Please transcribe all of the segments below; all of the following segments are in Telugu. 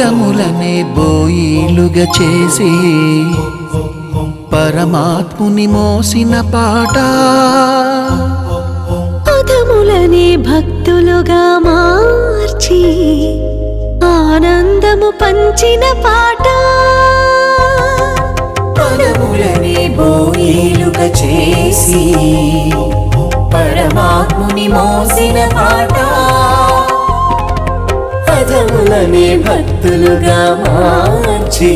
పదములనే బోయిలుగా చేసి పరమాత్ముని మోసిన పాట పదములనే భక్తులుగా మార్చి ఆనందము పంచిన పాట పదములని బోయిలుగా చేసి పరమాత్ముని మోసిన పాట పదములని భక్తులుగా మార్చి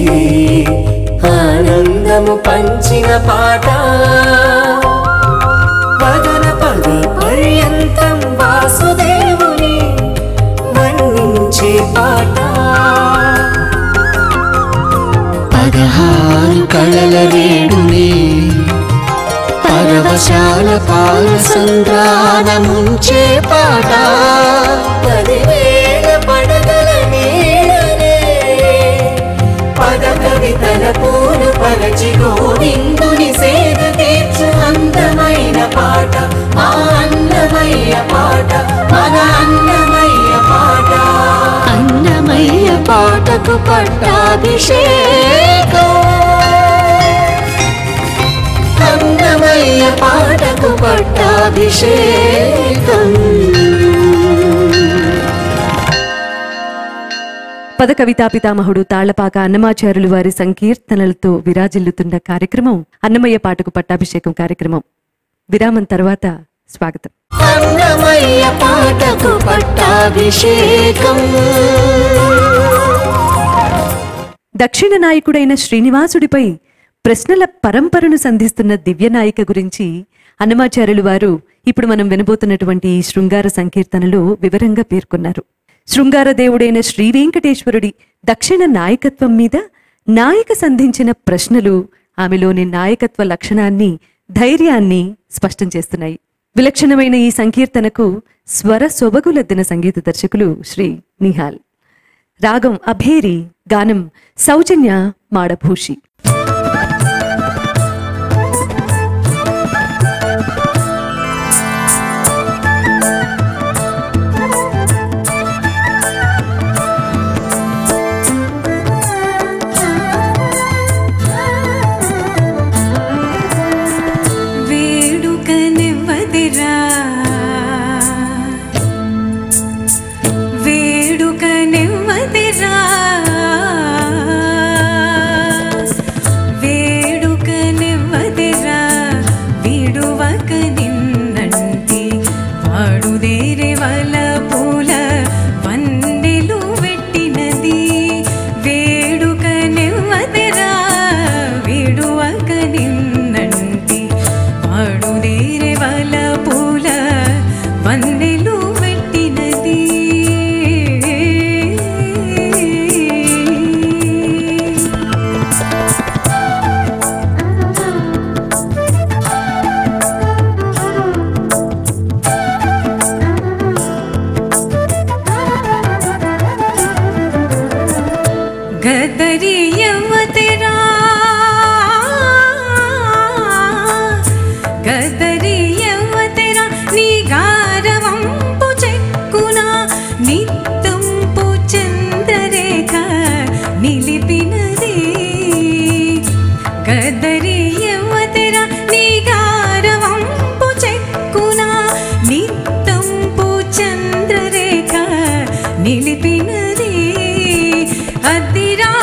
ఆనందము పంచిన పాట పదన పద పర్యంతం వాసుదేవుని వర్ణించే పాట పదహారు కళల రేడుని పరవశాల పాల సంద్రానముంచే పాట పదివేల పడగల నీడనే పద కవితల పూలు పరచి గోవిందుని సేద తీర్చు అందమైన పాట మా అన్నమయ్య పాట మన అన్నమయ్య పాట అన్నమయ్య పాటకు పట్టాభిషేకం అన్నమయ్య పాటకు పట్టాభిషేకం పద కవితా పితామహుడు తాళ్లపాక అన్నమాచారులు వారి సంకీర్తనలతో విరాజిల్లుతున్న కార్యక్రమం అన్నమయ్య పాటకు పట్టాభిషేకం కార్యక్రమం విరామం తర్వాత స్వాగతం అన్నమయ్య పాటకు పట్టాభిషేకం దక్షిణ నాయకుడైన శ్రీనివాసుడిపై ప్రశ్నల పరంపరను సంధిస్తున్న దివ్య నాయిక గురించి అన్నమాచార్యులు వారు ఇప్పుడు మనం వినబోతున్నటువంటి ఈ శృంగార సంకీర్తనలో వివరంగా పేర్కొన్నారు శృంగార దేవుడైన శ్రీ వెంకటేశ్వరుడి దక్షిణ నాయకత్వం మీద నాయిక సంధించిన ప్రశ్నలు ఆమెలోని నాయకత్వ లక్షణాన్ని ధైర్యాన్ని స్పష్టం చేస్తున్నాయి విలక్షణమైన ఈ సంకీర్తనకు స్వర సొబగులద్దిన సంగీత దర్శకులు శ్రీ నిహాల్ రాగం అభేరి గానం సౌజన్య మాడభూషి వేడుకనివ్వదిరా వేడుకనివ్వదిరా వేడుకనివ్వదిరా విడువక నిన్నంటి వాడుదేరే వల పూల వన్నెలు పెట్టినది వేడుకనివ్వదిరా విడువక నిన్నంటి వాడుదేరే వల పూల వన్నెలు పెట్టినది గదరియవతరా గదరియవతరా నీ గారవంపు చెక్కున నిత్తంపు చంద్రరేఖ నిలిపినది గదరియవతరా నీ గారవంపు చెక్కున నిత్తంపు చంద్రరేఖ నిలిపినది అద్దిరా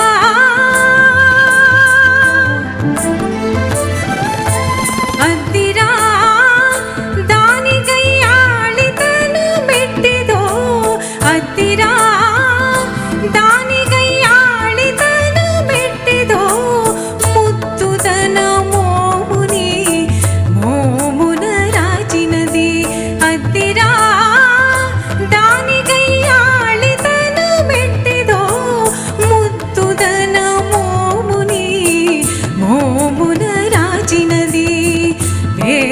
అద్దిరా దాని గయ్యాళితను మెట్టిదో అద్దిరా దాని గయ్యాళితను మెట్టిదో ముత్తుదన మోముని మోమున రాచినది అద్దిరా దాని గయ్యాళితను మెట్టిదో ముత్తుదన మోముని మోమున రాచినది వే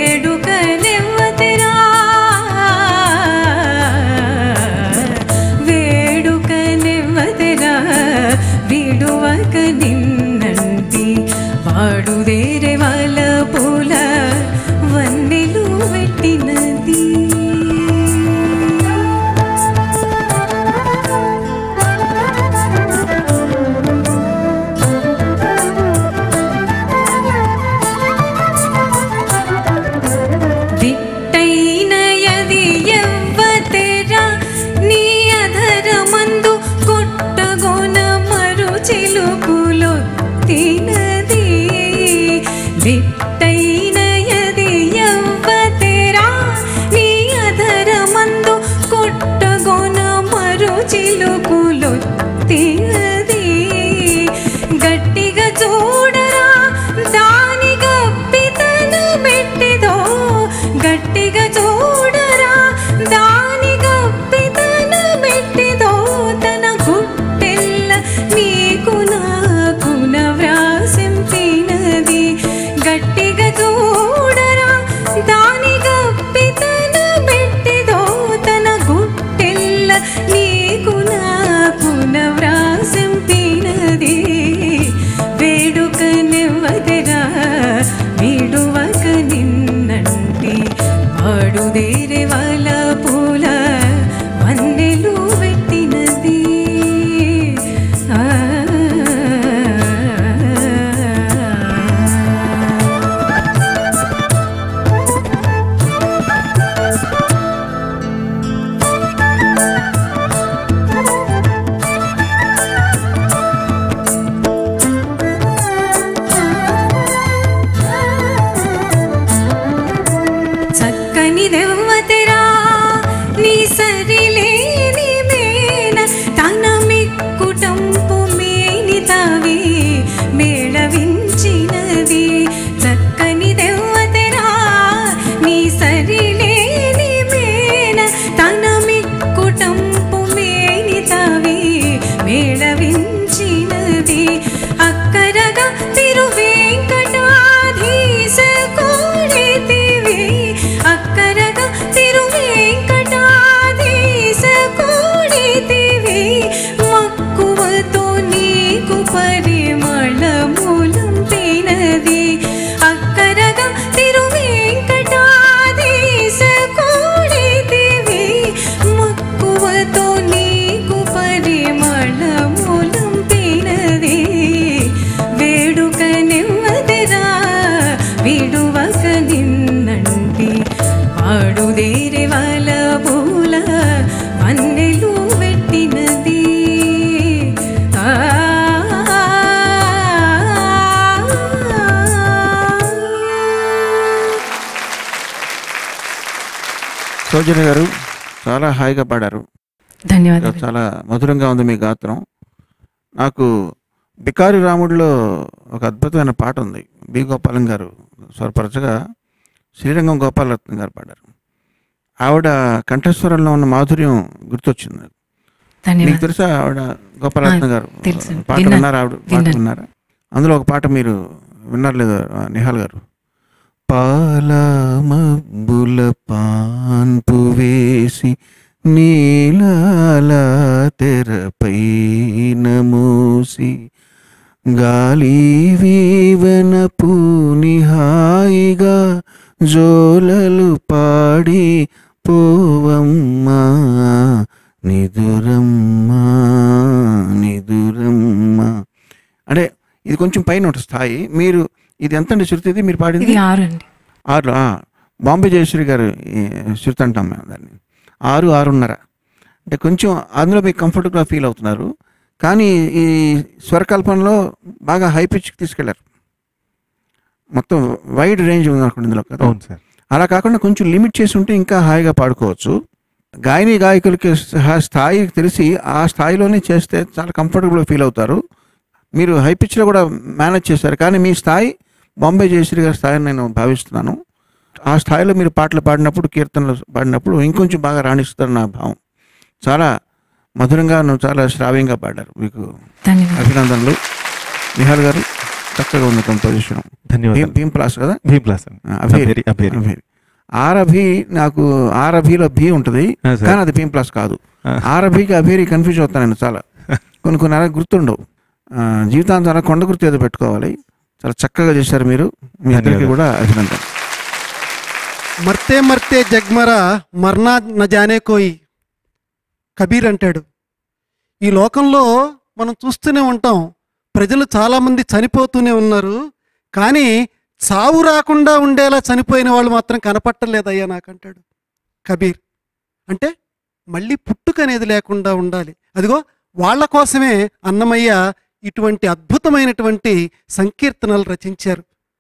ఒట్టైన యది యవ్వతెరా నీ అధరమందు కొట్టగొన మరు చిలుకులొత్తినది గట్టిగా చూడరా దాని గప్పితను మెట్టిదో గట్టిగా చూడరా దాని గప్పితను మెట్టిదో తన గుట్టెల్ల నీకు నాకున వ్రాసింపినది గట్టిగా చూడరా దాని గప్పితను మెట్టిదో తన గుట్టెల్ల నీకు నాకున వ్రాసింపినది వేడుక నెవ్వదెరా విడువక నిన్నంటి పాడుదేరే వాళ్ళ పూల వన్నెలు పెట్టినది ఆ చక్కని దెవ్వతెరా నీ సరిలేని మేన తన మిక్కుటంపు మేని తావి మేళవించినది చక్కని దెవ్వతెరా నీ సరిలేని మేన తన మిక్కుటంపు మేని తావి మేళవించినది అక్కరగా తిరువేంకటాధీశ కోడితివి అక్కరగా తిరువేంకటాధీశ కోడితివి మక్కువతో నీకు పరిమళమూలం తినది అక్కరగా తిరువేంకటాధీశ కోడితివి మక్కువతో నీకు పరిమళమూలం తినది వేడుక నెమ్మదిరా విడువక నిన్నంటి పాడుదేరి వాళ్ళ పూల వన్నెలు పెట్టినది ఆ సౌజన్య గారు చాలా హాయిగా పాడారు ధన్యవాదాలు చాలా మధురంగా ఉంది మీ గాత్రం నాకు బికారి రాముడిలో ఒక అద్భుతమైన పాట ఉంది బి గోపాలం గారు స్వరపరచగా శ్రీరంగం గోపాలరత్న గారు పాడారు ఆవిడ కంఠస్వరంలో ఉన్న మాధుర్యం గుర్తొచ్చింది నాకు. మీకు ధన్యవాదాలు తెలుసా ఆవిడ గోపాలరత్న ఆ, గారు తెలుసు. పాట విన్నాను. విన్నారా ఆవిడ పాట విన్నాను. విన్నారా అందులో ఒక పాట మీరు విన్నారు లేదా ఆ, నిహాల్ గారు పాల మబ్బుల పాన్పు వేసి నీలాల తెరపై మూసి గాలి వీవన పూని హాయిగా జోలలు పాడి పోవమ్మా నిదురమ్మా నిదురమ్మా అంటే ఇది కొంచెం పైన ఉంటుంది స్థాయి మీరు ఇది ఎంత అండి శృతి ఇది మీరు పాడింది ఇది ఆరు అండి ఆరు ఆ, బాంబే జయశ్రీ గారు ఈ శృతి అంటాం మేము దాన్ని ఆరు ఆరున్నర అంటే కొంచెం అందులో మీకు కంఫర్టబుల్గా ఫీల్ అవుతున్నారు కానీ ఈ స్వరకల్పనలో బాగా హై పిచ్కి తీసుకెళ్లారు మొత్తం వైడ్ రేంజ్ ఉంది అనుకోండి ఇందులో కదా అవును సార్ అలా కాకుండా కొంచెం లిమిట్ చేసి ఉంటే ఇంకా హాయిగా పాడుకోవచ్చు గాయని గాయకులకి సహా- స్థాయి తెలిసి ఆ స్థాయిలోనే చేస్తే చాలా కంఫర్టబుల్గా ఫీల్ అవుతారు మీరు హై పిచ్లో కూడా మేనేజ్ చేశారు కానీ మీ స్థాయి బాంబే జయశ్రీ గారి స్థాయిని నేను భావిస్తున్నాను ఆ స్థాయిలో మీరు పాటలు పాడినప్పుడు కీర్తనలు పాడినప్పుడు ఇంకొంచెం బాగా రాణిస్తారు నా భావం చాలా మధురంగా నువ్వు చాలా శ్రావ్యంగా పాడారు మీకు ధన్యవాదాలు అభినందనలు నిహాల్ గారు చక్కగా ఉంది కంపోజిషన్ ధన్యవాదాలు భీమ్ ప్లాస్ కదా భీమ్ ప్లాస్ అండి. అభేరి అభేరి అభేరి అభేరి ఆరభి నాకు ఆరభిలో భీ ఉంటుంది ఆ, సార్. కానీ అది భీమ్ ప్లస్ కాదు ఆ. ఆరభికి అభేరి కన్ఫ్యూజ్ అవుతాను నేను చాలా కొన్ని కొన్ని అలా గుర్తుండవు ఆ, జీవితాంతం అలా కొండ గుర్తు ఏదో పెట్టుకోవాలి చాలా చక్కగా చేశారు మీరు మీ ఇద్దరికి ధన్యవాదాలు. కూడా అభినందన మర్తే మర్తే జగ్మరా మర్నా న జానే కోయి కబీర్ అంటాడు ఈ లోకంలో మనం చూస్తూనే ఉంటాం ప్రజలు చాలామంది చనిపోతూనే ఉన్నారు కానీ చావు రాకుండా ఉండేలా చనిపోయిన వాళ్ళు మాత్రం కనపట్టలేదయ్యా నాకంటాడు కబీర్ అంటే మళ్ళీ పుట్టుక అనేది లేకుండా ఉండాలి అదిగో వాళ్ళ కోసమే అన్నమయ్య ఇటువంటి అద్భుతమైనటువంటి సంకీర్తనలు రచించారు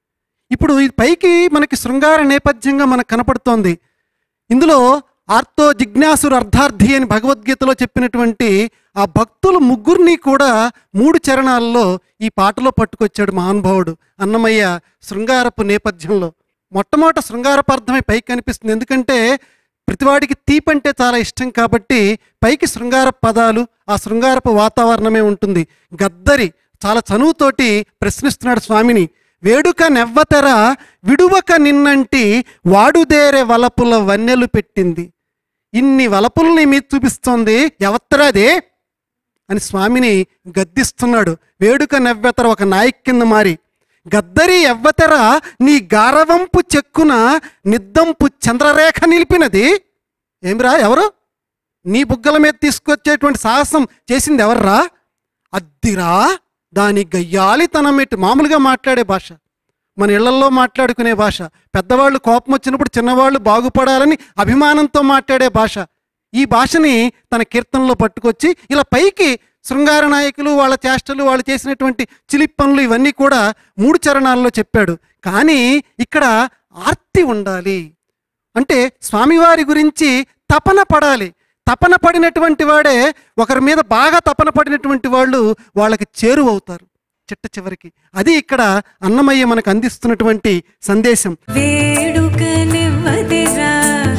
ఇప్పుడు ఈ పైకి మనకి శృంగార నేపథ్యంగా మనకు కనపడుతోంది ఇందులో ఆర్తో జిజ్ఞాసురు అర్ధార్థి అని భగవద్గీతలో చెప్పినటువంటి ఆ భక్తులు ముగ్గురిని కూడా మూడు చరణాల్లో ఈ పాటలో పట్టుకొచ్చాడు మహానుభావుడు అన్నమయ్య శృంగారపు నేపథ్యంలో మొట్టమొదట శృంగారపు అర్థమై పైకి కనిపిస్తుంది ఎందుకంటే ప్రతివాడికి తీపి అంటే చాలా ఇష్టం కాబట్టి పైకి శృంగార పదాలు ఆ శృంగారపు వాతావరణమే ఉంటుంది గద్దరి చాలా చనువుతోటి ప్రశ్నిస్తున్నాడు స్వామిని వేడుక నెవ్వతెర విడువక నిన్నంటి వాడుదేరే వలపుల వన్నెలు పెట్టింది ఇన్ని వలపుల్ని మీద చూపిస్తోంది ఎవత్తరాదే అని స్వామిని గద్దిస్తున్నాడు వేడుక నెవ్వెతర ఒక నాయక్ కింద మారి గద్దరి ఎవ్వతెర నీ గారవంపు చెక్కున నిద్దంపు చంద్రరేఖ నిలిపినది ఏమిరా ఎవరు నీ బుగ్గల మీద తీసుకొచ్చేటువంటి సాహసం చేసింది ఎవర్రా అద్దిరా దాని గయ్యాలితనం ఎట్టి మామూలుగా మాట్లాడే భాష మన ఇళ్లల్లో మాట్లాడుకునే భాష పెద్దవాళ్ళు కోపం వచ్చినప్పుడు చిన్నవాళ్ళు బాగుపడాలని అభిమానంతో మాట్లాడే భాష ఈ భాషని తన కీర్తనలో పట్టుకొచ్చి ఇలా పైకి శృంగార నాయకులు వాళ్ళ చేష్టలు వాళ్ళు చేసినటువంటి చిలిప్ పనులు ఇవన్నీ కూడా మూడు చరణాల్లో చెప్పాడు కానీ ఇక్కడ ఆర్తి ఉండాలి అంటే స్వామివారి గురించి తపన పడాలి తపన పడినటువంటి వాడే ఒకరి మీద బాగా తపన పడినటువంటి వాళ్ళు వాళ్ళకి చేరువవుతారు చిట్ట చివరికి అది ఇక్కడ అన్నమయ్య మనకు అందిస్తున్నటువంటి సందేశం వేడుక నెవ్వదిరా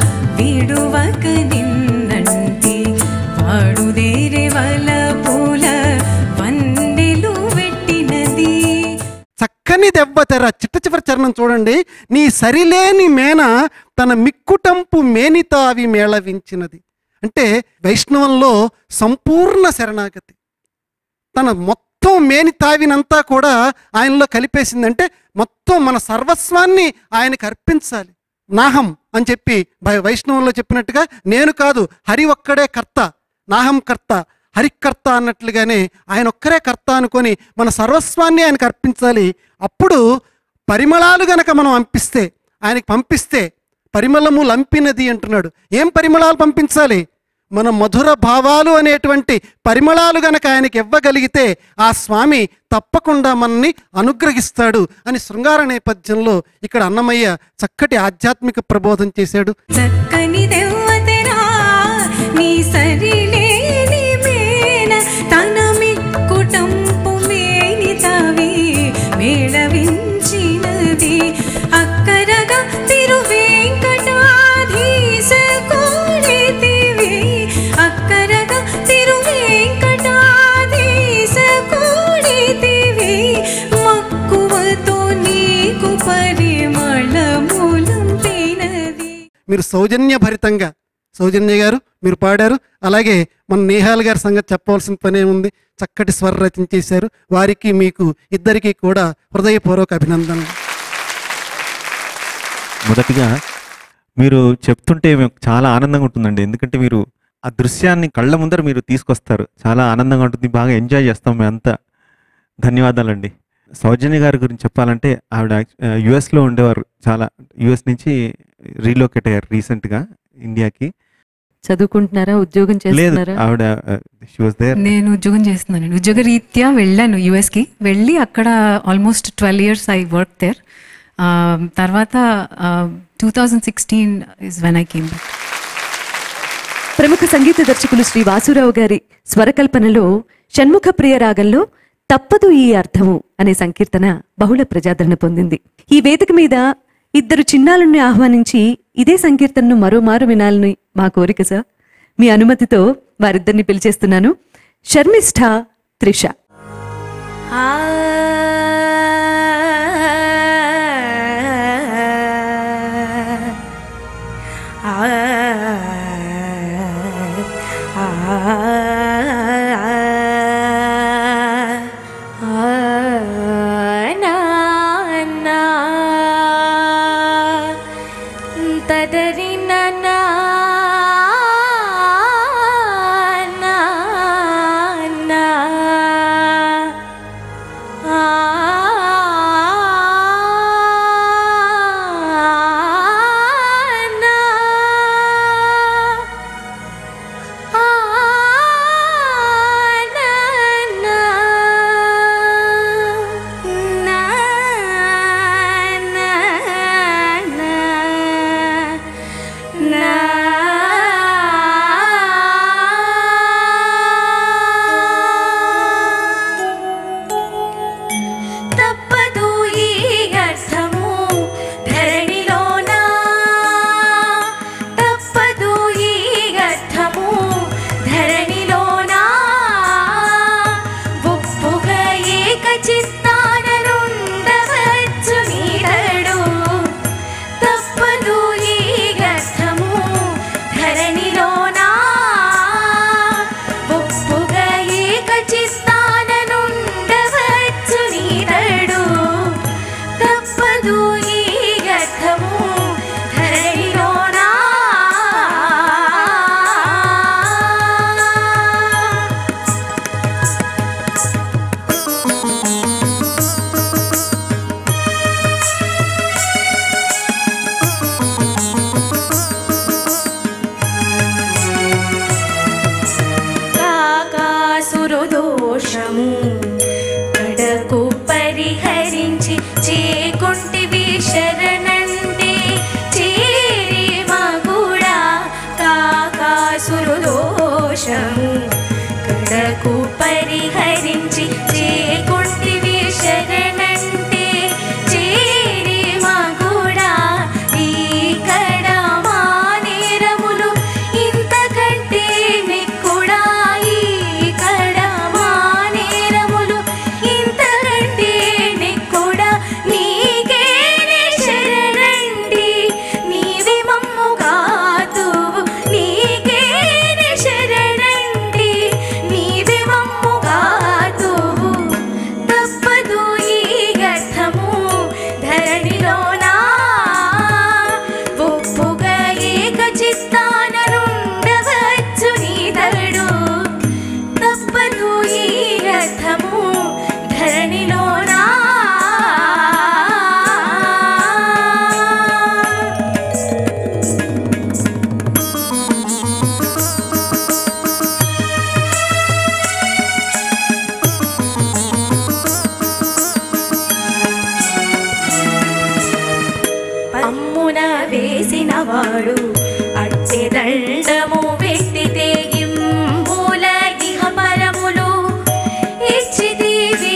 విడువక నిన్నంటి వాడుదేరే వల పూల వందెలు పెట్టినది చక్కని దెబ్బ తెర చిట్ట చివరి చరణం చూడండి నీ సరిలేని మేన తన మిక్కుటంపు మేనితావి మేళవించినది అంటే వైష్ణవంలో సంపూర్ణ శరణాగతి తన మొత్తం మేని తావినంతా కూడా ఆయనలో కలిపేసింది అంటే మొత్తం మన సర్వస్వాన్ని ఆయనకు అర్పించాలి నాహం అని చెప్పి భై- వైష్ణవంలో చెప్పినట్టుగా నేను కాదు హరి ఒక్కడే కర్త నాహం కర్త హరికర్త అన్నట్లుగానే ఆయన ఒక్కరే కర్త అనుకొని మన సర్వస్వాన్ని ఆయనకు అర్పించాలి అప్పుడు పరిమళాలు గనక మనం పంపిస్తే ఆయనకి పంపిస్తే పరిమళము లంపినది అంటున్నాడు ఏం పరిమళాలు పంపించాలి మన మధుర భావాలు అనేటువంటి పరిమళాలు గనక ఆయనకి ఇవ్వగలిగితే ఆ స్వామి తప్పకుండా మనని అనుగ్రహిస్తాడు అని శృంగార నేపథ్యంలో ఇక్కడ అన్నమయ్య చక్కటి ఆధ్యాత్మిక ప్రబోధం చేశాడు చక్కని దెవ్వతెరా నీ సరిలేని మేన తన మిక్కుటంపు మేని తవి మేళవించినది అక్కరగా తిరు వెంకటాధీశ కోడితివి అక్కరగా తిరు వెంకటాధీశ కోడితివి మక్కువతో నీకు పరిమళములంపినది మీరు సౌజన్యభరితంగా సౌజన్య గారు మీరు పాడారు అలాగే మన నేహాల్ గారి సంగతి చెప్పవలసిన పనే ఉంది చక్కటి స్వర రచన చేశారు వారికి మీకు ఇద్దరికీ కూడా హృదయపూర్వక అభినందనలు మొదటిగా మీరు చెప్తుంటే మేము చాలా ఆనందంగా ఉంటుందండి ఎందుకంటే మీరు ఆ దృశ్యాన్ని కళ్ళ ముందర మీరు తీసుకొస్తారు చాలా ఆనందంగా ఉంటుంది బాగా ఎంజాయ్ చేస్తాం మేమంతా ధన్యవాదాలండి సౌజన్య గారి గురించి చెప్పాలంటే ఆవిడ యుఎస్లో ఉండేవారు చాలా యుఎస్ నుంచి రీలోకేట్ అయ్యారు రీసెంట్గా ఇండియాకి చదువుకుంటున్నారా ఉద్యోగం లేదు చేస్తున్నారా ఆవిడ షీ వాస్ దేర్ నేను ఉద్యోగం చేస్తున్నాను ఉద్యోగ రీత్యా వెళ్ళాను యుఎస్కి వెళ్ళి అక్కడ almost twelve years I work there తర్వాత two thousand sixteen is when I came back ప్రముఖ సంగీత దర్శకులు శ్రీ వాసురావు గారి స్వరకల్పనలో షణ్ముఖ ప్రియ రాగంలో తప్పదు ఈ అర్థము అనే సంకీర్తన బహుళ ప్రజాదరణ పొందింది ఈ వేదిక మీద ఇద్దరు చిన్నాలను ఆహ్వానించి ఇదే సంకీర్తనను మరోమారు వినాలని మా కోరిక సార్ మీ అనుమతితో వారిద్దరిని పిలిచేస్తున్నాను శర్మిష్ఠ త్రిష తదరి నా ఆ పరిహరించి చేకుంటివి శరణంటే చేరి మగుడా ఇక్కడ మా నేరములు ఇంతకంటే మిక్కుడా ఇక్కడ మా నేరములు ఇంతకంటే నిక్కుడా నీకే శరణండి నీవి మమ్ము కాతువు నీకే శరణండి నీవి మమ్ము కాతువు తప్పదు ఈ గర్థము ధరణిలోనా ఒప్పుగా ఏక చిత్తాననుండవచ్చు నీదడు తప్పదు ఈ రథము ధరణిలోనా అమ్మున వేసిన వాడు అట్టి దండము పెట్టితే ఇంబుల ఇహ పరములు ఇచ్చితివి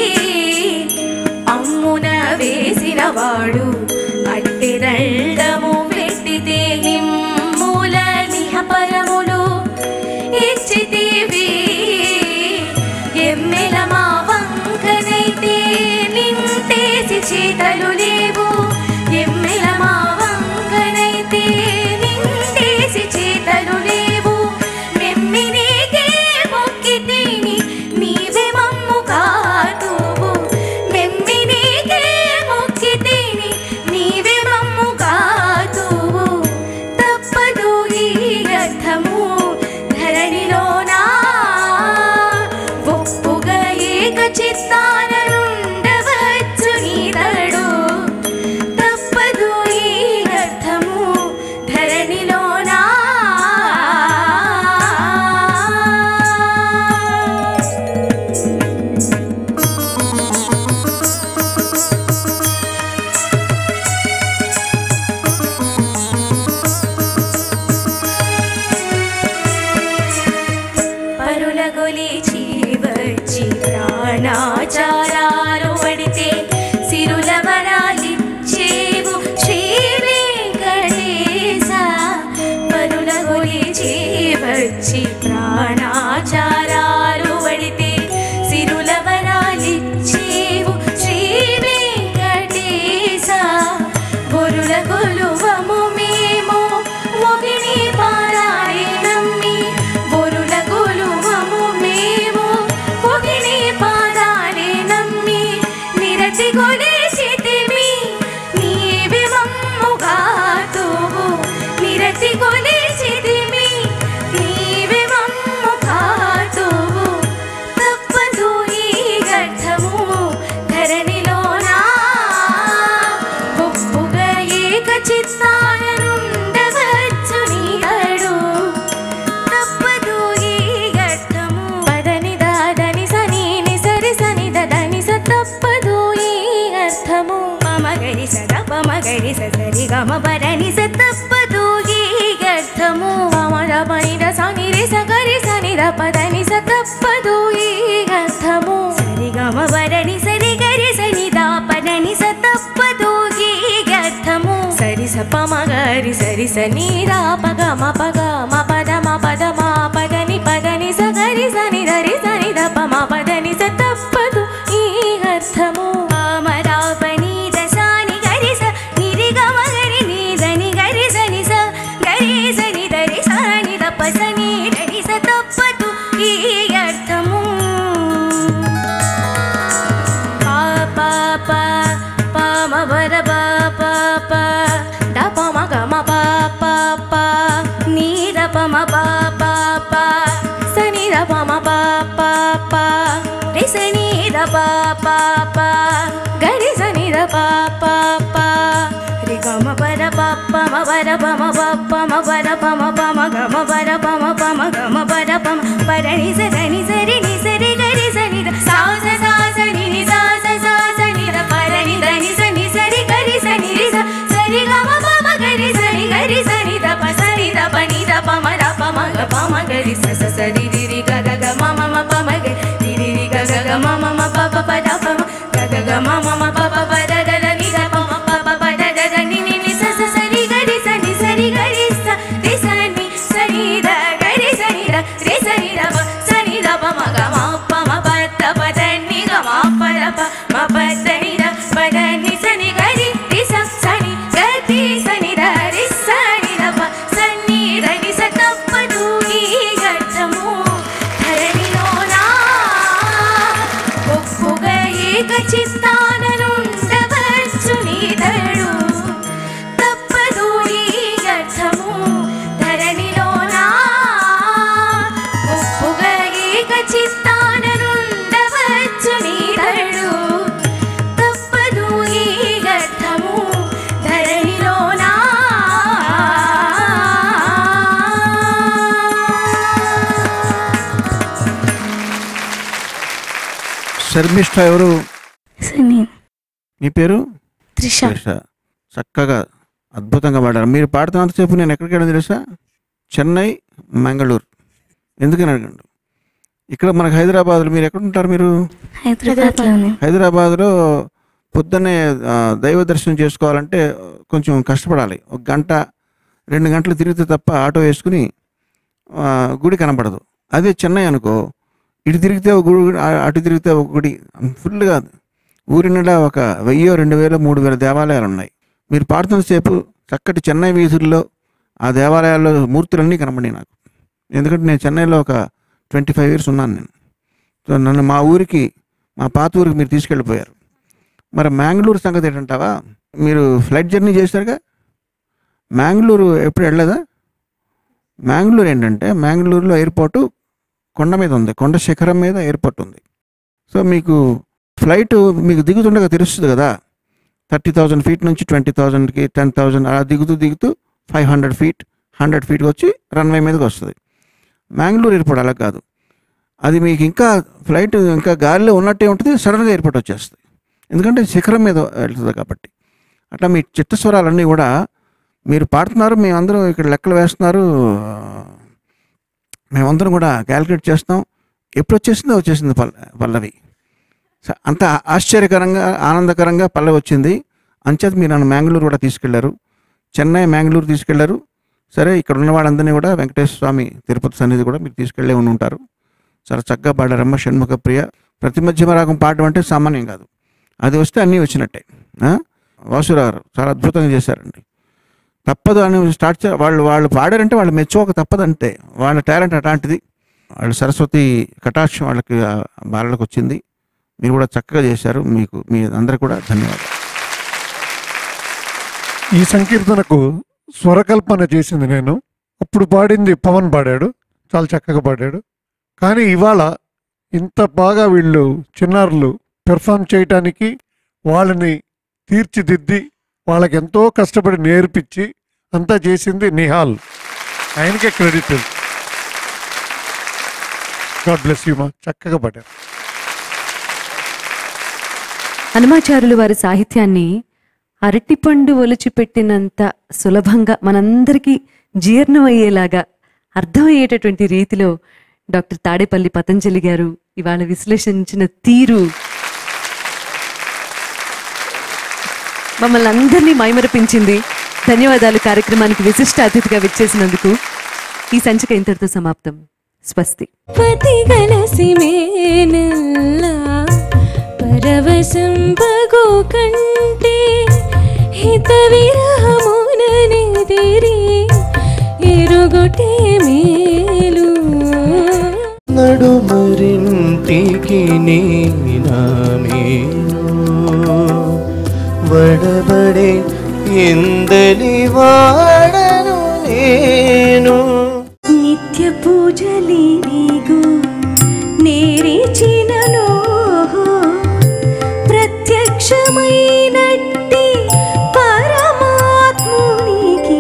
అమ్మున వేసిన వాడు అట్టి దండము పెట్టితే ఇంబుల ఇహ పరములు ఇచ్చితివి ఎమ్మెల మా వంకనైతే నింటేసి చేతలు లేవు ఎమ్మెల మా వంకనైతే నింటేసి చేతలు లేవు మెమ్మినేకే మొక్కి తిని నీవే మమ్ము కాతువు మెమ్మినేకే మొక్కి తిని నీవే మమ్ము కాతువు తప్పదు ఈ రథము ధరణిలోనా ఒప్పుగా ఏక చిత్తాననుండవచ్చు నీదడు తప్పదు ఈ అర్థము ధరణిలోనా పరుల గొలిచి వచ్చి ప్రాణాచారాలు పడితే సిరుల వరాలిచ్చేవు శ్రీ వెంకటేశ పరుల గొలిచి వచ్చి ప్రాణాచారాలు పడితే సిరుల వరాలిచ్చేవు శ్రీ వెంకటేశ బొరుల కొలువము మేము ఒగిని పారాయణమ్మి బొరుల కొలువము మేము ఒగిని పాదాలే నమ్మి నిరతి కొలేసితివి నీవి మమ్ముగాతువు నిరతి కొలేసితివి నీవి మమ్ముగాతువు తప్పదు ఈ గర్థము ధరణిలోనా ఒప్పుగా ఏక చిత్తాననుండవచ్చు నీగడు తప్పదు ఈ గర్థము పదని దాదని సని నిసరి సని దదని స తప్పదు ఈ అర్థము మమ గరి సద పమ గరి సరి గమ పరని స తప్పదు ఈ గర్థము మమ రమని రసని రి సగరి సని ర పదని స తప్పదు ఈ అర్థము సరి గమ పరని సరి గరి సని దా పదని స తప్పదు ఈ అర్థము సరి స పమ గరి సరి స నీ రా పగ మ పగ మ పద మ పద మ పదని పదని స గరి సని ధరి సని ద ప మ పదని స తప్పదు ఈ అర్థము అమరాపని దశాని గరి స నిరి గమ గరి నీ దని గరి సని స గరి సని ధరి సని ద ప సని ధరి స తప్పదు ఈ అర్థము పా పా పా పా మ వర పా పా పా ద ప మ గ మ పా పా పా నీ ద ప మ పా పా పా స ని ద ప మ పా పా పా రి స ని ద ప పా పా గ రి స ని ద ప పా పా రి గ మ ప ర ప ప మ వ ర ప మ ప ప మ వ ర ప మ ప మ గ మ ప ర ప మ ప మ గ మ ప ర ప మ ప ర ని స ద ని స రి ని స రి గ రి స ని ద సా స సా స ని ని సా స సా స ని ద ప ర ని ద ని స ని స రి గ రి స ని రి స స రి గ మ ప మ గ రి స ని గ రి స ని ద ప స ని ద ప ని ద ప మ ర ప మ గ ప మ గ రి స స స రి రి రి గ గ గ మ మ మ ప మ గ శర్మిష్ఠ ఎవరు మీ పేరు త్రిష త్రిష చక్కగా అద్భుతంగా పాడారు మీరు పాడుతున్నంతసేపు నేను ఎక్కడికి వెళ్ళాను తెలుసా చెన్నై మంగళూరు ఎందుకని అడగండి ఇక్కడ మనకు హైదరాబాద్లో మీరు ఎక్కడ ఉంటారు మీరు హైదరాబాద్లోనే హైదరాబాద్లో పొద్దున్నే ఆ, దైవ దర్శనం చేసుకోవాలంటే కొంచెం కష్టపడాలి ఒక గంట రెండు గంటలు తిరిగితే తప్ప ఆటో వేసుకుని ఆ, గుడి కనపడదు అదే చెన్నై అనుకో ఇటు తిరిగితే ఒక గుడి ఆ- అటు తిరిగితే ఒక గుడి ఫుల్గా ఊరి నిండా ఒక వెయ్యో రెండు వేల మూడు వేల దేవాలయాలు ఉన్నాయి మీరు పాడుతున్నసేపు చక్కటి చెన్నై వీధుల్లో ఆ దేవాలయాల్లో మూర్తులన్నీ కనబడి నాకు ఎందుకంటే నేను చెన్నైలో ఒక ట్వంటీ ఫైవ్ ఇయర్స్ ఉన్నాను నేను సో నన్ను మా ఊరికి మా పాత ఊరికి మీరు తీసుకెళ్ళిపోయారు మరి మ్యాంగ్లూరు సంగతి ఏంటంటావా మీరు ఫ్లైట్ జర్నీ చేశారుగా మ్యాంగ్లూరు ఎప్పుడు వెళ్ళలేదా మ్యాంగ్లూరు ఏంటంటే మ్యాంగ్లూరులో ఎయిర్పోర్టు కొండ మీద ఉంది కొండ శిఖరం మీద ఎయిర్పోర్ట్ ఉంది సో మీకు ఫ్లైట్ మీకు దిగుతుండగా తెలుస్తుంది కదా థర్టీ థౌజండ్ ఫీట్ నుంచి ట్వంటీ థౌజండ్కి టెన్ థౌజండ్ అలా దిగుతూ దిగుతూ ఫైవ్ హండ్రెడ్ ఫీట్ హండ్రెడ్ ఫీట్కి వచ్చి రన్వే మీదకి వస్తుంది మ్యాంగ్లూరు ఎయిర్పోర్ట్ అలా కాదు అది మీకు ఇంకా ఫ్లైట్ ఇంకా గాలిలో ఉన్నట్టే ఉంటుంది సడన్గా ఎయిర్పోర్ట్ వచ్చేస్తుంది ఎందుకంటే శిఖరం మీద వెళ్తుంది కాబట్టి అట్లా మీ చిత్తస్వరాలన్నీ కూడా మీరు పాడుతున్నారు మేమందరం ఇక్కడ లెక్కలు వేస్తున్నారు ఆ, మేమందరం కూడా క్యాలిక్యులేట్ చేస్తాం ఎప్పుడు వచ్చేసిందో వచ్చేసింది పల్ పల్లవి స- అంత ఆశ్చర్యకరంగా ఆనందకరంగా పల్లవి వచ్చింది అంచేత మీరు నన్ను మ్యాంగ్లూరు కూడా తీసుకెళ్లారు చెన్నై మ్యాంగ్లూరు తీసుకెళ్లారు సరే ఇక్కడ ఉన్న వాళ్ళందరినీ కూడా వెంకటేశ్వర స్వామి తిరుపతి సన్నిధి కూడా మీరు తీసుకెళ్ళే ఉండి ఉంటారు చాలా చక్కగా పాడారమ్మ షణ్ముఖ ప్రియ ప్రతి మధ్యమ రాగం పాడడం అంటే సామాన్యం కాదు అది వస్తే అన్నీ వచ్చినట్టే ఆ? వాసురావు గారు చాలా అద్భుతంగా చేశారండి తప్పదు అని స్టార్ట్ చే వాళ్ళు వాళ్ళు పాడారంటే వాళ్ళు మెచ్చుకోక తప్పదు అంతే వాళ్ళ టాలెంట్ అట్లాంటిది వాళ్ళు సరస్వతి కటాక్షం వాళ్ళకి ఆ బాలలకు వచ్చింది మీరు కూడా చక్కగా చేశారు మీకు మీ అందరికి కూడా ధన్యవాదాలు ఈ సంకీర్తనకు స్వరకల్పన చేసింది నేను అప్పుడు పాడింది పవన్ పాడాడు చాలా చక్కగా పాడాడు కానీ ఇవాళ ఇంత బాగా వీళ్ళు చిన్నారులు పెర్ఫామ్ చేయటానికి వాళ్ళని తీర్చిదిద్ది వాళ్ళకి ఎంతో కష్టపడి నేర్పించి అంతా చేసింది నిహాల్ ఆయనకే క్రెడిట్ గాడ్ బ్లెస్ యూ మా చక్కగా పాడారు హనుమాచార్యులు వారి సాహిత్యాన్ని అరటిపండు ఒలిచిపెట్టినంత సులభంగా మనందరికీ జీర్ణమయ్యేలాగా అర్థమయ్యేటటువంటి రీతిలో డాక్టర్ తాడేపల్లి పతంజలి గారు ఇవాళ విశ్లేషించిన తీరు మమ్మల్ని అందరినీ మైమరపించింది ధన్యవాదాలు కార్యక్రమానికి విశిష్ట అతిథిగా విచ్చేసినందుకు ఈ సంచిక ఇంతటితో సమాప్తం స్వస్తి పతిగలసి మేనల్ల పరవశం పగు కంటే హిత విరహముననెదిరి ఎరుగొటే మేలు నడుమరింటికి నేనామేను వడబడే ఎందలి వాడను నేను నిత్య పూజలి నీగు నేరిచినను ప్రత్యక్షమైనట్టి పరమాత్మునికి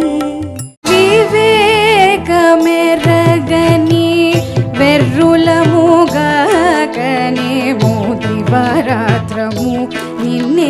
వివేకమెరగని వెర్రులముగాకనే మోదివరాత్రము నిన్నే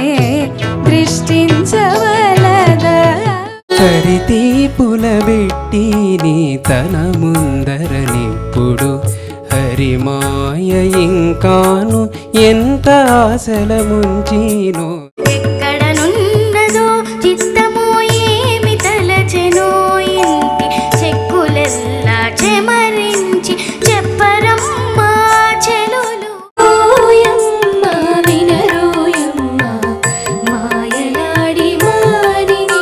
దృష్టించవలదా హరితి పులబెట్టి నీ తన ముందరనిప్పుడు హరిమాయ ఇంకాను ఎంత ఆశల ముంచినో ఎక్కడనున్నదో చిత్తమో ఏమి తలచెనో ఇంటి చెక్కులెల్లా చెమరించి చెప్పరమ్మా చెలులు ఓయమ్మ వినరోయమ్మ మాయలాడి వారిని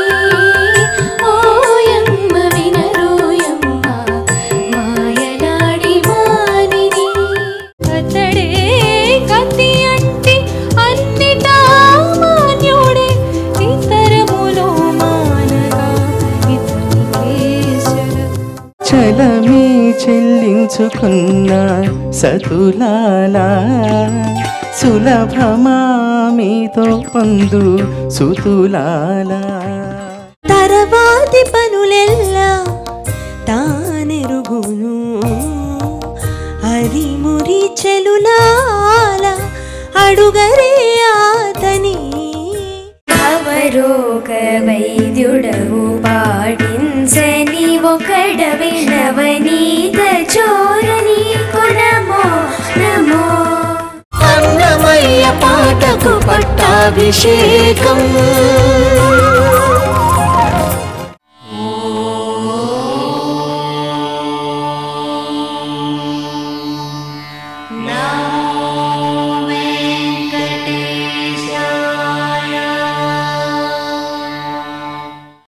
ఓయమ్మ వినరోయమ్మ మాయలాడి వారిని అతడే కత్తి అంటి అన్నిటా మాన్యుడే ఇతరములో మానగా ఇతనికేశర చలమే చెల్లించుకున్న సతులాలా సులభమా మీతో పొందు సుతులాలా తర్వాతి పనులెల్లా తానెరుగును హరిమురి చెలులాల అడుగరే ఆతని అవరోగ వైద్యుడవు పాటించని ఒకడవి నవనీత చోరని కొనమో నమో అన్నమయ్య పాటకు పట్టాభిషేకం